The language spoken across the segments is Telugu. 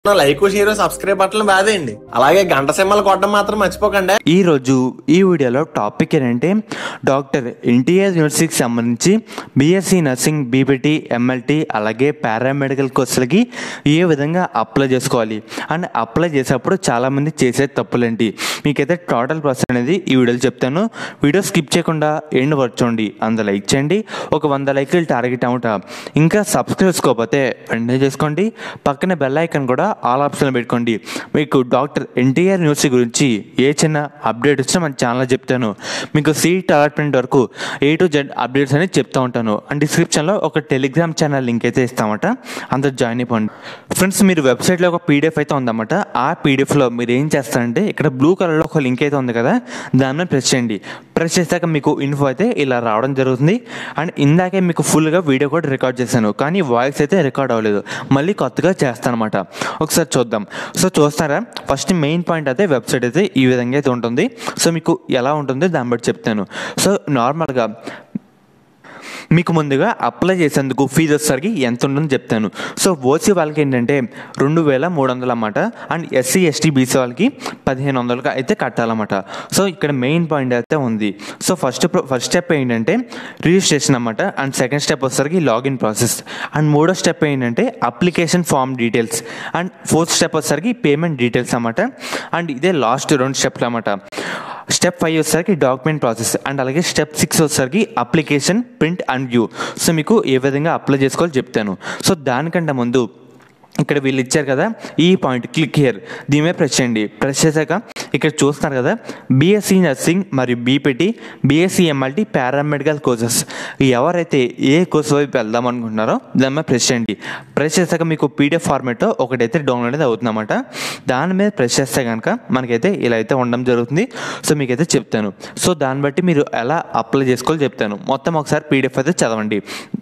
లైక్ షేర్ సబ్స్క్రైబ్ బట్టలు బాదేయండి అలాగే గంట సింహలు కొట్టడం మాత్రం మర్చిపోకండి ఈ రోజు ఈ వీడియోలో టాపిక్ ఏంటంటే డాక్టర్ ఎన్టీఆర్ యూనివర్సిటీకి సంబంధించి బీఎస్సీ నర్సింగ్ బీపీటీ ఎంఎల్టీ అలాగే పారామెడికల్ కోర్సులకి ఏ విధంగా అప్లై చేసుకోవాలి అండ్ అప్లై చేసేటప్పుడు చాలామంది చేసే తప్పులేంటి మీకైతే టోటల్ ప్రాసెస్ అనేది ఈ వీడియోలో చెప్తాను వీడియో స్కిప్ చేయకుండా ఎండ్ వర్క్ చూడండి అంత లైక్ చేయండి ఒక వంద లైకులు టార్గెట్ అవుట ఇంకా సబ్స్క్రైబ్ చేసుకోకపోతే వెంటనే చేసుకోండి పక్కన బెల్ ఐకాన్ కూడా ఆల్ ఆప్షన్ పెట్టుకోండి మీకు డాక్టర్ ఎన్టీఆర్ యూనివర్సిటీ గురించి ఏ చిన్న అప్డేట్ వచ్చినా మన ఛానల్లో చెప్తాను మీకు సీట్ అలాట్మెంట్ వరకు ఏ టు జెడ్ అప్డేట్స్ అనేది చెప్తా ఉంటాను అండ్ డిస్క్రిప్షన్లో ఒక టెలిగ్రామ్ ఛానల్ లింక్ అయితే ఇస్తామట అందరు జాయిన్ అయిపోండి ఫ్రెండ్స్ మీరు వెబ్సైట్లో ఒక పీడిఎఫ్ అయితే ఉందన్నమాట ఆ పీడిఎఫ్లో మీరు ఏం చేస్తారంటే ఇక్కడ బ్లూ కలర్లో ఒక లింక్ అయితే ఉంది కదా దాని మీద ప్రెస్ చేయండి ప్రెస్ చేశాక మీకు ఇన్ఫో అయితే ఇలా రావడం జరుగుతుంది అండ్ ఇందాకే మీకు ఫుల్గా వీడియో కూడా రికార్డ్ చేశాను కానీ వాయిస్ అయితే రికార్డ్ అవ్వలేదు మళ్ళీ కొత్తగా చేస్తాను అనమాట ఒకసారి చూద్దాం సో చూస్తారా ఫస్ట్ మెయిన్ పాయింట్ అయితే వెబ్సైట్ అయితే ఈ విధంగా అయితే ఉంటుంది సో మీకు ఎలా ఉంటుందో దాన్ని బట్టి చెప్తాను సో నార్మల్గా మీకు ముందుగా అప్లై చేసేందుకు ఫీజు వచ్చేసరికి ఎంత ఉంటుందో చెప్తాను సో ఓసీ వాళ్ళకి ఏంటంటే రెండు వేల మూడు వందలు అన్నమాట అండ్ ఎస్సీ ఎస్టీ బీసీ వాళ్ళకి పదిహేను వందలుగా అయితే కట్టాలన్నమాట సో ఇక్కడ మెయిన్ పాయింట్ అయితే ఉంది సో ఫస్ట్ ఫస్ట్ స్టెప్ ఏంటంటే రిజిస్ట్రేషన్ అన్నమాట అండ్ సెకండ్ స్టెప్ వచ్చేసరికి లాగిన్ ప్రాసెస్ అండ్ మూడో స్టెప్ ఏంటంటే application form details and fourth step వచ్చేసరికి పేమెంట్ డీటెయిల్స్ అన్నమాట అండ్ ఇదే లాస్ట్ రెండు స్టెప్లు అన్నమాట స్టెప్ ఫైవ్ వచ్చేసరికి డాక్యుమెంట్ ప్రాసెస్ అండ్ అలాగే స్టెప్ సిక్స్ వచ్చేసరికి application print and view so మీకు ఏ విధంగా అప్లై చేసుకోవాలో చెప్తాను సో దానికంటే ముందు ఇక్కడ వీళ్ళు ఇచ్చారు కదా ఈ పాయింట్ క్లిక్ హియర్ దీని మీద ప్రెస్ చేయండి ప్రెస్ చేశాక ఇక్కడ చూస్తున్నారు కదా బీఎస్సీ నర్సింగ్ మరియు BPT BSc MLT paramedical courses ఎవరైతే ఏ కోర్స్ వైపు వెళ్దాం అనుకుంటున్నారో దాని మీద ప్రెస్ చేయండి ప్రెస్ చేశాక మీకు పీడిఎఫ్ ఫార్మేట్ ఒకటైతే డౌన్లోడ్ అనేది అవుతుందన్నమాట దాని మీద ప్రెస్ చేస్తే కనుక మనకైతే ఇలా అయితే ఉండడం జరుగుతుంది సో మీకైతే చెప్తాను సో దాన్ని బట్టి మీరు ఎలా అప్లై చేసుకోవాలో చెప్తాను మొత్తం ఒకసారి పీడిఎఫ్ అయితే చదవండి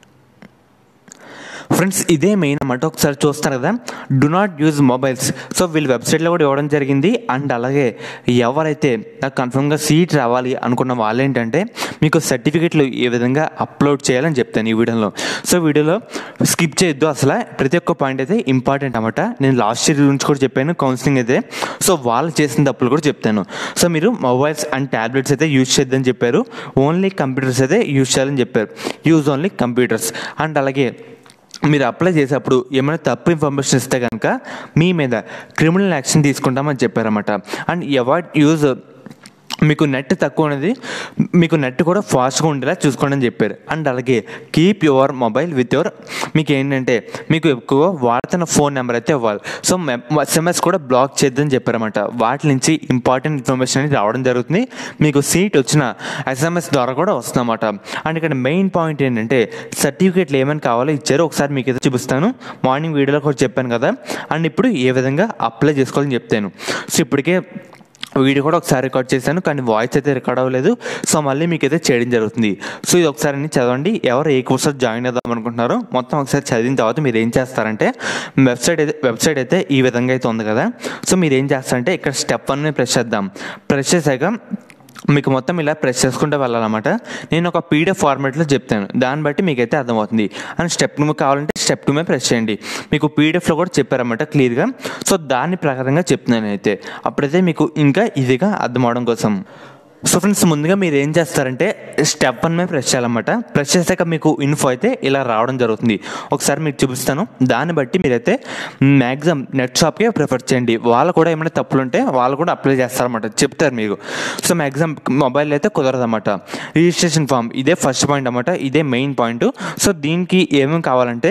ఫ్రెండ్స్ ఇదే మెయిన్ అన్నమాట ఒకసారి చూస్తారు కదా do not use mobiles so వీళ్ళు వెబ్సైట్లో కూడా ఇవ్వడం జరిగింది అండ్ అలాగే ఎవరైతే నాకు కన్ఫర్మ్గా సీట్ రావాలి అనుకున్న వాళ్ళు ఏంటంటే మీకు సర్టిఫికెట్లు ఏ విధంగా అప్లోడ్ చేయాలని చెప్తాను ఈ వీడియోలో సో వీడియోలో స్కిప్ చేయొద్దు అసలు ప్రతి ఒక్క పాయింట్ అయితే ఇంపార్టెంట్ అనమాట నేను లాస్ట్ ఇయర్ గురించి కూడా చెప్పాను కౌన్సిలింగ్ అయితే సో వాళ్ళు చేసిన తప్పులు కూడా చెప్తాను సో మీరు మొబైల్స్ అండ్ ట్యాబ్లెట్స్ అయితే యూజ్ చేద్దని చెప్పారు ఓన్లీ కంప్యూటర్స్ అయితే యూజ్ చేయాలని చెప్పారు యూజ్ ఓన్లీ కంప్యూటర్స్ అండ్ అలాగే మీరు అప్లై చేసేటప్పుడు ఏమైనా తప్పు ఇన్ఫర్మేషన్ ఇస్తే కనుక మీ మీద క్రిమినల్ యాక్షన్ తీసుకుంటామని చెప్పారన్నమాట అండ్ అవాయిడ్ యూజ్ మీకు నెట్ తక్కువ ఉన్నది మీకు నెట్ కూడా ఫాస్ట్గా ఉండేలా చూసుకోండి అని చెప్పారు అండ్ అలాగే keep your mobile with your మీకు ఏంటంటే మీకు ఎక్కువ వాడుతున్న ఫోన్ నెంబర్ అయితే ఇవ్వాలి సో ఎస్ఎంఎస్ కూడా బ్లాక్ చేద్దని చెప్పారన్నమాట వాటి నుంచి ఇంపార్టెంట్ ఇన్ఫర్మేషన్ అనేది రావడం జరుగుతుంది మీకు సీట్ వచ్చిన ఎస్ఎంఎస్ ద్వారా కూడా వస్తుందన్నమాట అండ్ ఇక్కడ మెయిన్ పాయింట్ ఏంటంటే సర్టిఫికేట్లు ఏమైనా కావాలో ఇచ్చారో ఒకసారి మీకు అయితే చూపిస్తాను మార్నింగ్ వీడియోలో కూడా చెప్పాను కదా అండ్ ఇప్పుడు ఏ విధంగా అప్లై చేసుకోవాలని చెప్తాను సో ఇప్పటికే వీడియో కూడా ఒకసారి రికార్డ్ చేశాను కానీ వాయిస్ అయితే రికార్డ్ అవ్వలేదు సో మళ్ళీ మీకు అయితే చేయడం జరుగుతుంది సో ఇది ఒకసారి అన్ని చదవండి ఎవరు ఏ కోర్స్ జాయిన్ అవుదాం అనుకుంటున్నారో మొత్తం ఒకసారి చదివిన తర్వాత మీరు ఏం చేస్తారంటే వెబ్సైట్ అయితే వెబ్సైట్ అయితే ఈ విధంగా అయితే ఉంది కదా సో మీరు ఏం చేస్తారంటే ఇక్కడ స్టెప్ వన్ ప్రెస్ చేద్దాం ప్రెస్ చేశాక మీకు మొత్తం ఇలా ప్రెస్ చేసుకుంటూ వెళ్ళాలన్నమాట నేను ఒక పీడిఎఫ్ ఫార్మాట్లో చెప్తాను దాన్ని బట్టి మీకైతే అర్థమవుతుంది అండ్ స్టెప్ టూ కావాలంటే స్టెప్ టూ మీద ప్రెస్ చేయండి మీకు పీడిఎఫ్లో కూడా చెప్పారన్నమాట క్లియర్గా సో దాని ప్రకారంగా చెప్తున్నాను అయితే అప్పుడైతే మీకు ఇంకా ఈజీగా అర్థం అవడం కోసం సో ఫ్రెండ్స్ ముందుగా మీరు ఏం చేస్తారంటే స్టెప్ వన్ మీద ప్రెస్ చేయాలన్నమాట ప్రెస్ చేశాక మీకు ఇన్ఫో అయితే ఇలా రావడం జరుగుతుంది ఒకసారి మీకు చూపిస్తాను దాన్ని బట్టి మీరైతే మ్యాక్సిమం నెట్ షాప్కే ప్రిఫర్ చేయండి వాళ్ళు కూడా ఏమైనా తప్పులు ఉంటే వాళ్ళు కూడా అప్లై చేస్తారన్నమాట చెప్తారు మీకు సో మ్యాక్సిమం మొబైల్ అయితే కుదరదన్నమాట రిజిస్ట్రేషన్ ఫామ్ ఇదే ఫస్ట్ పాయింట్ అన్నమాట ఇదే మెయిన్ పాయింట్ సో దీనికి ఏమేమి కావాలంటే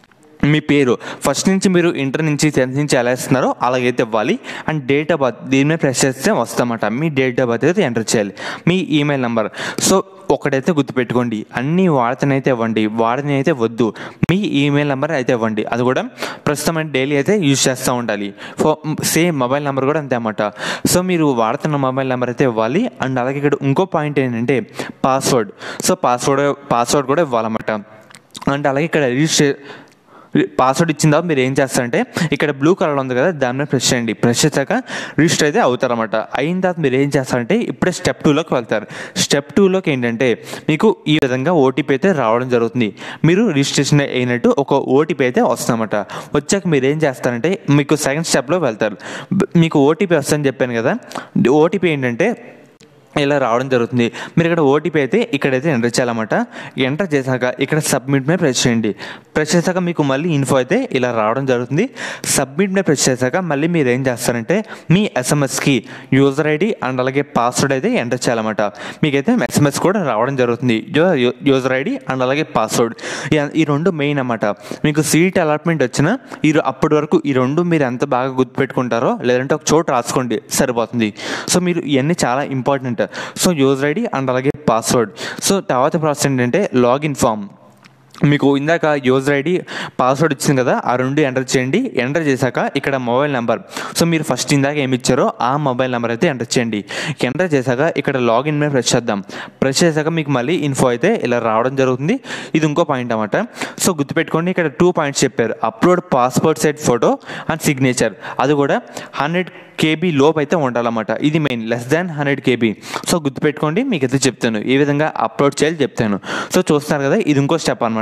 మీ పేరు ఫస్ట్ నుంచి మీరు ఇంటర్ నుంచి టెన్త్ నుంచి ఎలా ఇస్తున్నారో అలాగైతే ఇవ్వాలి అండ్ డేట్ ఆఫ్ బర్త్ దీని మీద ప్రెస్ చేస్తే వస్తామట మీ డేట్ ఆఫ్ బర్త్ అయితే ఎంటర్ చేయాలి మీ ఈమెయిల్ నెంబర్ సో ఒకటైతే గుర్తుపెట్టుకోండి అన్ని వాడతనైతే ఇవ్వండి వాడని అయితే వద్దు మీ ఈమెయిల్ నెంబర్ అయితే ఇవ్వండి అది కూడా ప్రస్తుతం అంటే డైలీ అయితే యూజ్ చేస్తూ ఉండాలి ఫో సేమ్ మొబైల్ నెంబర్ కూడా అంతే అన్నమాట సో మీరు వాడుతున్న మొబైల్ నెంబర్ అయితే ఇవ్వాలి అండ్ అలాగే ఇక్కడ ఇంకో పాయింట్ ఏంటంటే పాస్వర్డ్ సో పాస్వర్డ్ పాస్వర్డ్ కూడా ఇవ్వాలన్నమాట అండ్ అలాగే ఇక్కడ రిజిస్ట్రే పాస్వర్డ్ ఇచ్చిన తర్వాత మీరు ఏం చేస్తారంటే ఇక్కడ బ్లూ కలర్ ఉంది కదా దాని మీద ప్రెస్ చేయండి ప్రెస్ చేశాక రిజిస్టర్ అయితే అవుతారన్నమాట అయిన తర్వాత మీరు ఏం చేస్తారంటే ఇప్పుడే స్టెప్ టూలోకి వెళ్తారు స్టెప్ టూలోకి ఏంటంటే మీకు ఈ విధంగా ఓటీపీ అయితే రావడం జరుగుతుంది మీరు రిజిస్ట్రేషన్ అయినట్టు ఒక ఓటీపీ అయితే వస్తుందన్నమాట వచ్చాక మీరు ఏం చేస్తారంటే మీకు సెకండ్ స్టెప్లో వెళ్తారు బ- మీకు ఓటీపీ వస్తుందని చెప్పాను కదా ఓటీపీ ఏంటంటే ఇలా రావడం జరుగుతుంది మీరు ఇక్కడ ఓటీపీ అయితే ఇక్కడైతే ఎంటర్ చేయాలన్నమాట ఎంటర్ చేశాక ఇక్కడ సబ్మిట్ మీద ప్రెస్ చేయండి ప్రెస్ చేశాక మీకు మళ్ళీ ఇన్ఫో అయితే ఇలా రావడం జరుగుతుంది సబ్మిట్ మీద ప్రెస్ చేశాక మళ్ళీ మీరు ఏం చేస్తారంటే మీ ఎస్ఎంఎస్కి యూజర్ ఐడి అండ్ అలాగే పాస్వర్డ్ అయితే ఎంటర్ చేయాలన్నమాట మీకైతే ఎస్ఎంఎస్ కూడా రావడం జరుగుతుంది యూజర్ ఐడి అండ్ అలాగే పాస్వర్డ్ ఈ రెండు మెయిన్ అన్నమాట మీకు సీట్ అలాట్మెంట్ వచ్చినా ఈ రో- అప్పటి వరకు ఈ రెండు మీరు ఎంత బాగా గుర్తుపెట్టుకుంటారో లేదంటే ఒక చోట రాసుకోండి సరిపోతుంది సో మీరు ఇవన్నీ చాలా important so user ID and అలాగే పాస్వర్డ్ సో తర్వాత ప్రాసెస్ ఏంటంటే లాగిన్ ఫామ్ మీకు ఇందాక యూజర్ ఐడి పాస్వర్డ్ ఇచ్చింది కదా ఆ రెండు ఎంటర్ చేయండి ఎంటర్ చేశాక ఇక్కడ మొబైల్ నెంబర్ సో మీరు ఫస్ట్ ఇందాక ఏమి ఇచ్చారో ఆ మొబైల్ నెంబర్ అయితే ఎంటర్ చేయండి ఎంటర్ చేశాక ఇక్కడ లాగిన్ మీద ప్రెస్ చేద్దాం ప్రెస్ చేశాక మీకు మళ్ళీ ఇన్ఫో అయితే ఇలా రావడం జరుగుతుంది ఇది ఇంకో పాయింట్ అన్నమాట సో గుర్తుపెట్టుకోండి ఇక్కడ టూ పాయింట్స్ చెప్పారు upload passport size photo and signature అది కూడా హండ్రెడ్ కేబీ లోపు అయితే ఉండాలన్నమాట ఇది main less than hundred KB so గుర్తుపెట్టుకోండి మీకు అయితే చెప్తాను ఏ విధంగా అప్లోడ్ చేయాలి చెప్తాను సో చూస్తున్నారు కదా ఇది ఇంకో స్టెప్ అనమాట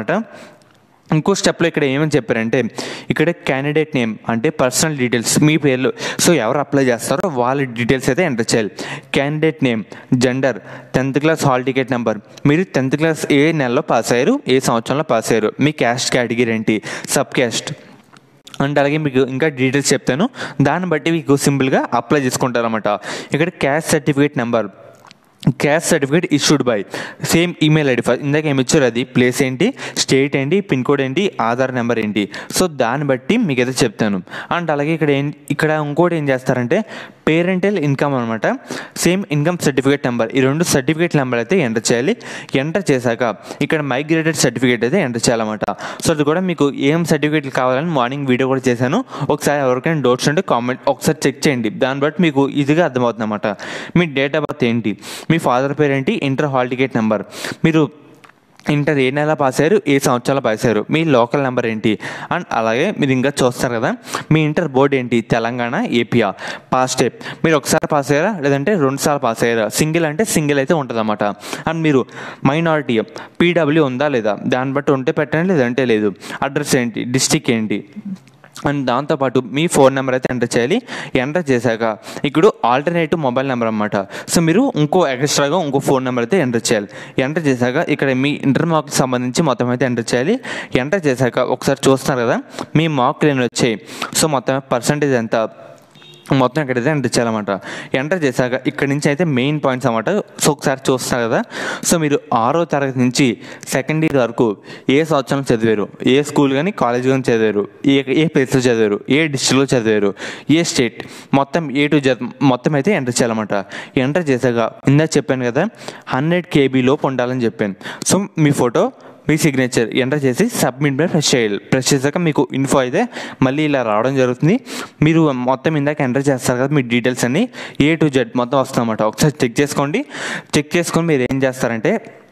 ఇంకో స్టెప్లో ఇక్కడ ఏమని చెప్పారంటే ఇక్కడ క్యాండిడేట్ నేమ్ అంటే పర్సనల్ డీటెయిల్స్ మీ పేర్లు సో ఎవరు అప్లై చేస్తారో వాళ్ళ డీటెయిల్స్ అయితే ఎంటర్ చేయాలి candidate name gender tenth class hall ticket number మీరు టెన్త్ క్లాస్ ఏ నెలలో పాస్ అయ్యారు ఏ సంవత్సరంలో పాస్ అయ్యారు మీ క్యాస్ట్ కేటగిరీ ఏంటి సబ్ క్యాస్ట్ అండ్ అలాగే మీకు ఇంకా డీటెయిల్స్ చెప్తాను దాన్ని బట్టి మీకు సింపుల్గా అప్లై చేసుకుంటారన్నమాట ఇక్కడ caste certificate number caste certificate issued by same email ID first ఇందాక ఏమి ఇచ్చారు అది ప్లేస్ ఏంటి స్టేట్ ఏంటి పిన్ కోడ్ ఏంటి ఆధార్ నెంబర్ ఏంటి సో దాన్ని బట్టి మీకు అయితే చెప్తాను అండ్ అలాగే ఇక్కడ ఏం ఇక్కడ ఇంకోటి ఏం చేస్తారంటే పేరెంటల్ ఇన్కమ్ అనమాట సేమ్ ఇన్కమ్ సర్టిఫికేట్ నెంబర్ ఈ రెండు సర్టిఫికేట్ నెంబర్ అయితే ఎంటర్ చేయాలి ఎంటర్ చేశాక ఇక్కడ మైగ్రేటెడ్ సర్టిఫికేట్ అయితే ఎంటర్ చేయాలన్నమాట సో అది కూడా మీకు ఏం సర్టిఫికేట్లు కావాలని మార్నింగ్ వీడియో కూడా చేశాను ఒకసారి ఎవరికైనా డౌట్స్ ఉంటే కామెంట్ ఒకసారి చెక్ చేయండి దాన్ని బట్టి మీకు ఈజీగా అర్థమవుతుంది అనమాట మీ డేట్ ఆఫ్ బర్త్ ఏంటి మీ ఫాదర్ పేరు ఏంటి ఇంటర్ హాల్ టికెట్ నెంబర్ మీరు ఇంటర్ ఏ నెల పాస్ అయ్యారు ఏ సంవత్సరాలు పాస్ అయ్యారు మీ లోకల్ నెంబర్ ఏంటి అండ్ అలాగే మీరు ఇంకా చూస్తారు కదా మీ ఇంటర్ బోర్డు ఏంటి తెలంగాణ ఏపీఆ పాస్ టైప్ మీరు ఒకసారి పాస్ అయ్యారా లేదంటే రెండు సార్లు పాస్ అయ్యారా సింగిల్ అంటే సింగిల్ అయితే ఉంటుంది అనమాట అండ్ మీరు మైనారిటీ పీడబ్ల్యూ ఉందా లేదా దాన్ని బట్టి ఉంటే పెట్టండి లేదంటే లేదు అడ్రస్ ఏంటి డిస్టిక్ ఏంటి అండ్ దాంతోపాటు మీ ఫోన్ నెంబర్ అయితే ఎంటర్ చేయాలి ఎంటర్ చేశాక ఇప్పుడు ఆల్టర్నేటివ్ మొబైల్ నెంబర్ అనమాట సో మీరు ఇంకో ఎక్స్ట్రాగా ఇంకో ఫోన్ నెంబర్ అయితే ఎంటర్ చేయాలి ఎంటర్ చేశాక ఇక్కడ మీ ఇంటర్ మార్క్కి సంబంధించి మొత్తం అయితే ఎంటర్ చేయాలి ఎంటర్ చేశాక ఒకసారి చూస్తున్నారు కదా మీ మార్కులు ఎన్ని వచ్చాయి సో మొత్తం పర్సంటేజ్ ఎంత మొత్తం ఎక్కడైతే ఎంటర్ చేయాలన్నమాట ఎంటర్ చేశాక ఇక్కడ నుంచి అయితే మెయిన్ పాయింట్స్ అన్నమాట సో ఒకసారి చూస్తున్నారు కదా సో మీరు ఆరో తరగతి నుంచి సెకండ్ ఇయర్ వరకు ఏ సంవత్సరం చదివారు ఏ స్కూల్ కానీ కాలేజ్ కానీ చదివారు ఏ ఏ ప్లేస్లో చదివారు ఏ డిస్ట్రిక్ట్లో చదివారు ఏ స్టేట్ మొత్తం ఏ టు జెడ్ మొత్తం అయితే ఎంటర్ చేయాలన్నమాట ఎంటర్ చేశాక ఇందాక చెప్పాను కదా హండ్రెడ్ కేబీ లోపు ఉండాలని చెప్పాను సో మీ ఫోటో మీ సిగ్నేచర్ ఎంటర్ చేసి సబ్మిట్ మీద ప్రెస్ చేయాలి ప్రెస్ చేశాక మీకు ఇన్ఫో అయితే మళ్ళీ ఇలా రావడం జరుగుతుంది మీరు మొత్తం ఇందాక ఎంటర్ చేస్తారు కదా మీ డీటెయిల్స్ అన్ని ఏ టు జెడ్ మొత్తం వస్తుందన్నమాట ఒకసారి చెక్ చేసుకోండి చెక్ చేసుకొని మీరు ఏం చేస్తారంటే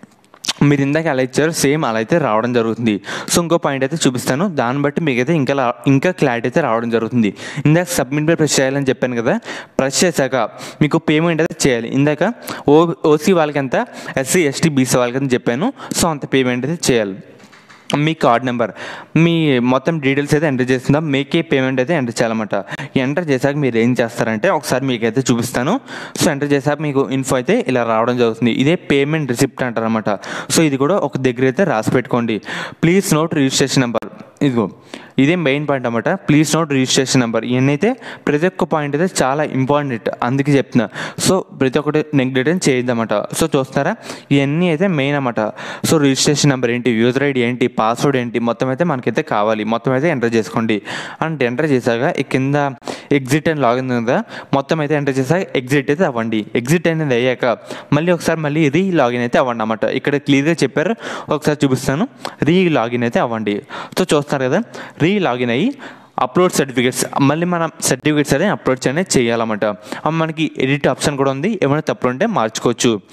మీరు ఇందాక ఎలా ఇచ్చారో సేమ్ అలా అయితే రావడం జరుగుతుంది సో ఇంకో పాయింట్ అయితే చూపిస్తాను దాన్ని బట్టి మీకైతే ఇంకా లా- ఇంకా క్లారిటీ అయితే రావడం జరుగుతుంది ఇందాక సబ్మిట్ మీద ప్రెస్ చేయాలని చెప్పాను కదా ప్రెస్ చేశాక మీకు పేమెంట్ అయితే చేయాలి ఇందాక ఓ ఓసీ వాళ్ళకి ఎంత ఎస్సీ ఎస్టీ బీసీ వాళ్ళకి అని చెప్పాను సో అంత పేమెంట్ అయితే చేయాలి మీ కార్డ్ నెంబర్ మీ మొత్తం డీటెయిల్స్ అయితే ఎంటర్ చేస్తుందా మీకే పేమెంట్ అయితే ఎంటర్ చేయాలన్నమాట ఎంటర్ చేశాక మీరు ఏం చేస్తారంటే ఒకసారి మీకైతే చూపిస్తాను సో ఎంటర్ చేశాక మీకు ఇన్ఫో అయితే ఇలా రావడం జరుగుతుంది ఇదే పేమెంట్ రిసిప్ట్ అంటారనమాట సో ఇది కూడా ఒక దగ్గర అయితే రాసి పెట్టుకోండి ప్లీజ్ నోట్ రిజిస్ట్రేషన్ నెంబర్ ఇదిగో ఇదే మెయిన్ పాయింట్ అనమాట ప్లీజ్ నోట్ రిజిస్ట్రేషన్ నెంబర్ ఇవన్నీ అయితే ప్రతి ఒక్క పాయింట్ అయితే చాలా ఇంపార్టెంట్ అందుకే చెప్తున్నా సో ప్రతి ఒక్కటి నెగ్లెక్ట్ చేయొద్దన్నమాట సో చూస్తారా ఇవన్నీ అయితే మెయిన్ అన్నమాట సో రిజిస్ట్రేషన్ నెంబర్ ఏంటి యూజర్ ఐడి ఏంటి పాస్వర్డ్ ఏంటి మొత్తం అయితే మనకైతే కావాలి మొత్తం అయితే ఎంటర్ చేసుకోండి అండ్ ఎంటర్ చేశాక ఈ కింద ఎగ్జిట్ అని లాగిన్ ఉంది కదా మొత్తం అయితే ఎంటర్ చేశాక ఎగ్జిట్ అయితే అవ్వండి ఎగ్జిట్ అనేది అయ్యాక మళ్ళీ ఒకసారి మళ్ళీ రీ లాగిన్ అయితే అవ్వండి అన్నమాట ఇక్కడ క్లియర్గా చెప్పారు ఒకసారి చూపిస్తాను రీ లాగిన్ అయితే అవ్వండి సో చూస్తారు కదా రీ లాగిన్ అయ్యి అప్లోడ్ సర్టిఫికేట్స్ మళ్ళీ మనం సర్టిఫికేట్స్ అనేది అప్లోడ్ అనేది చేయాలన్నమాట అప్పుడు మనకి ఎడిట్ ఆప్షన్ కూడా ఉంది ఏమైనా తప్పులు ఉంటే మార్చుకోవచ్చు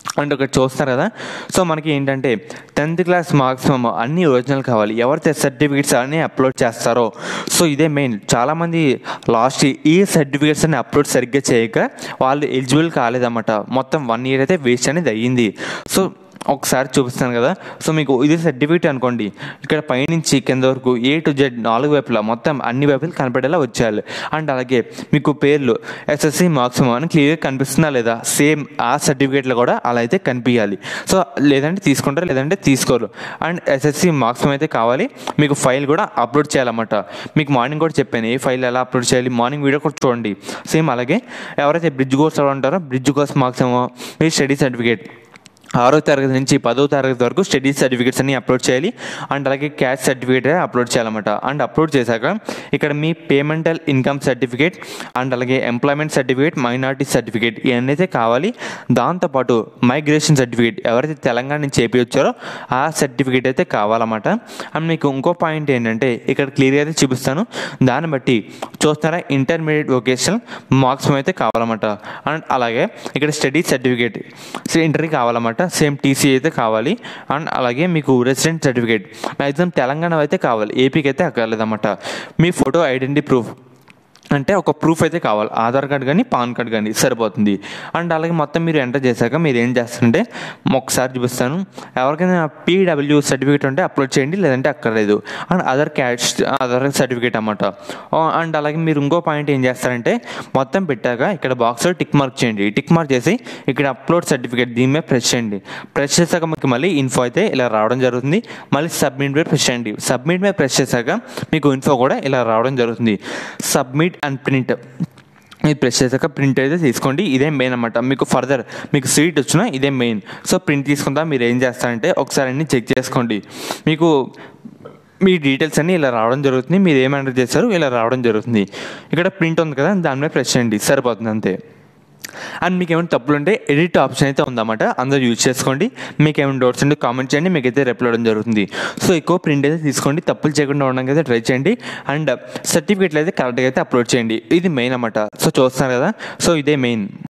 అండ్ ఒకటి చూస్తారు కదా సో మనకి ఏంటంటే టెన్త్ క్లాస్ మార్క్స్ అన్ని ఒరిజినల్ కావాలి ఎవరైతే సర్టిఫికేట్స్ అన్నీ అప్లోడ్ చేస్తారో సో ఇదే మెయిన్ చాలామంది లాస్ట్ ఈ సర్టిఫికేట్స్ అన్ని అప్లోడ్ సరిగ్గా చేయక వాళ్ళు ఎలిజిబుల్ కాలేదన్నమాట మొత్తం వన్ ఇయర్ అయితే వేస్ట్ అనేది అయ్యింది సో ఒకసారి చూపిస్తాను కదా సో మీకు ఇది సర్టిఫికేట్ అనుకోండి ఇక్కడ పైనుంచి కింద వరకు ఏ టు జెడ్ నాలుగు వైపులా మొత్తం అన్ని వైపులు కనపడేలా వచ్చేయాలి అండ్ అలాగే మీకు పేర్లు ఎస్ఎస్సి మార్క్స్ అని క్లియర్గా కనిపిస్తుందా లేదా సేమ్ ఆ సర్టిఫికేట్లో కూడా అలా అయితే కనిపించాలి సో లేదంటే తీసుకుంటారు లేదంటే తీసుకోరు అండ్ ఎస్ఎస్సి మార్క్స్ అయితే కావాలి మీకు ఫైల్ కూడా అప్లోడ్ చేయాలన్నమాట మీకు మార్నింగ్ కూడా చెప్పాను ఏ ఫైల్ ఎలా అప్లోడ్ చేయాలి మార్నింగ్ వీడియో కూడా చూడండి సేమ్ అలాగే ఎవరైతే బ్రిడ్జ్ కోర్స్ ఉంటారో బ్రిడ్జ్ కోర్స్ మార్క్స్ ఏమో మీ స్టడీ సర్టిఫికేట్ ఆరో తరగతి నుంచి పదో తరగతి వరకు స్టడీ సర్టిఫికేట్స్ అన్ని అప్లోడ్ చేయాలి అండ్ అలాగే క్యాష్ సర్టిఫికేట్ అప్లోడ్ చేయాలన్నమాట అండ్ అప్లోడ్ చేశాక ఇక్కడ మీ పేమెంటల్ ఇన్కమ్ సర్టిఫికేట్ అండ్ అలాగే ఎంప్లాయ్మెంట్ సర్టిఫికేట్ మైనార్టీ సర్టిఫికేట్ ఇవన్నీ అయితే కావాలి దాంతోపాటు మైగ్రేషన్ సర్టిఫికేట్ ఎవరైతే తెలంగాణ నుంచి ఏపీ వచ్చారో ఆ సర్టిఫికేట్ అయితే కావాలన్నమాట అండ్ మీకు ఇంకో పాయింట్ ఏంటంటే ఇక్కడ క్లియర్గా అయితే చూపిస్తాను దాన్ని బట్టి చూస్తున్నారా ఇంటర్మీడియట్ వొకేషనల్ మార్క్స్ అయితే కావాలన్నమాట అండ్ అలాగే ఇక్కడ స్టడీ సర్టిఫికేట్ ఇంటర్వ్యూ కావాలన్నమాట సేమ్ టీసీ అయితే కావాలి అండ్ అలాగే మీకు రెసిడెంట్ సర్టిఫికేట్ మ్యాక్సిమం తెలంగాణ అయితే కావాలి ఏపీకి అయితే అక్కర్లేదన్నమాట మీ ఫోటో ఐడెంటిటీ ప్రూఫ్ అంటే ఒక ప్రూఫ్ అయితే కావాలి ఆధార్ కార్డ్ కానీ పాన్ కార్డ్ కానీ సరిపోతుంది అండ్ అలాగే మొత్తం మీరు ఎంటర్ చేశాక మీరు ఏం చేస్తారంటే ఒకసారి చూపిస్తాను ఎవరికైనా పీడబ్ల్యూ సర్టిఫికేట్ ఉంటే అప్లోడ్ చేయండి లేదంటే అక్కర్లేదు and other caste other certificate అన్నమాట అండ్ అలాగే మీరు ఇంకో పాయింట్ ఏం చేస్తారంటే మొత్తం పెట్టాక ఇక్కడ బాక్స్లో టిక్ మార్క్ చేయండి టిక్ మార్క్ చేసి ఇక్కడ అప్లోడ్ సర్టిఫికేట్ దీని మీద ప్రెస్ చేయండి ప్రెస్ చేశాక మీకు మళ్ళీ ఇన్ఫో అయితే ఇలా రావడం జరుగుతుంది మళ్ళీ సబ్మిట్ మీద ప్రెస్ చేయండి సబ్మిట్ మీద ప్రెస్ చేశాక మీకు ఇన్ఫో కూడా ఇలా రావడం జరుగుతుంది సబ్మిట్ అండ్ ప్రింట్ ఇది ప్రెస్ చేశాక ప్రింట్ అయితే తీసుకోండి ఇదే మెయిన్ అనమాట మీకు ఫర్దర్ మీకు సీట్ వచ్చినా ఇదే మెయిన్ సో ప్రింట్ తీసుకుందా మీరు ఏం చేస్తారంటే ఒకసారి అన్ని చెక్ చేసుకోండి మీకు మీ డీటెయిల్స్ అన్నీ ఇలా రావడం జరుగుతుంది మీరు ఏం ఎంటర్ చేశారు ఇలా రావడం జరుగుతుంది ఇక్కడ ప్రింట్ ఉంది కదా దాని మీద ప్రెస్ చేయండి సరిపోతుంది అంతే అండ్ మీకు ఏమైనా తప్పులు ఉంటే ఎడిట్ ఆప్షన్ అయితే ఉందన్నమాట అందరూ యూజ్ చేసుకోండి మీకు ఏమైనా డౌట్స్ ఉంటే కామెంట్ చేయండి మీకు అయితే రిప్లై ఇవ్వడం జరుగుతుంది సో ఎక్కువ ప్రింట్ అయితే తీసుకోండి తప్పులు చేయకుండా ఉండడానికి అయితే ట్రై చేయండి అండ్ సర్టిఫికేట్లు అయితే కరెక్ట్గా అయితే అప్లోడ్ చేయండి ఇది మెయిన్ అన్నమాట సో చూస్తున్నారు కదా సో ఇదే మెయిన్